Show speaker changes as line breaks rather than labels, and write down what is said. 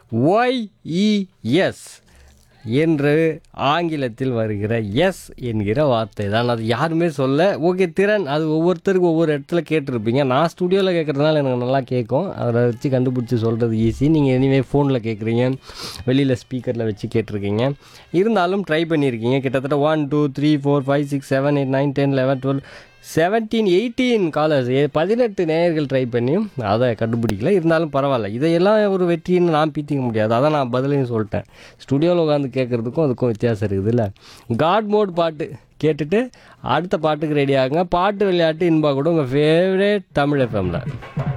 YES என்று ஆங்கிலத்தில் வருகிற எஸ் என்கிற வார்த்தை தான் அது யாருமே சொல்ல ஓகே திறன் அது ஒவ்வொருத்தருக்கும் ஒவ்வொரு இடத்துல கேட்டிருப்பீங்க நான் ஸ்டுடியோவில் கேட்குறதுனால எனக்கு நல்லா கேட்கும் அதை வச்சு கண்டுபிடிச்சி சொல்கிறது ஈஸி நீங்கள் எனிவே ஃபோனில் கேட்குறீங்க வெளியில் ஸ்பீக்கரில் வச்சு கேட்டிருக்கீங்க இருந்தாலும் ட்ரை பண்ணியிருக்கீங்க கிட்டத்தட்ட one two three four five six seven eight nine ten eleven twelve seventeen eighteen callers பதினெட்டு நேயர்கள் ட்ரை பண்ணியும் அதை கண்டுபிடிக்கல இருந்தாலும் பரவாயில்ல இதையெல்லாம் ஒரு வெற்றின்னு நான் பீத்திக்க முடியாது அதான் நான் பதிலையும் சொல்லிட்டேன் ஸ்டுடியோவில் உட்காந்து கேட்குறதுக்கும் அதுக்கும் வித்தியாசம் இருக்குது இல்லை காட் மோட் பாட்டு கேட்டுட்டு அடுத்த பாட்டுக்கு ரெடி ஆகுங்க பாட்டு விளையாட்டு இன்பா கூட உங்கள் ஃபேவரேட் தமிழ் எஃப்எம்ல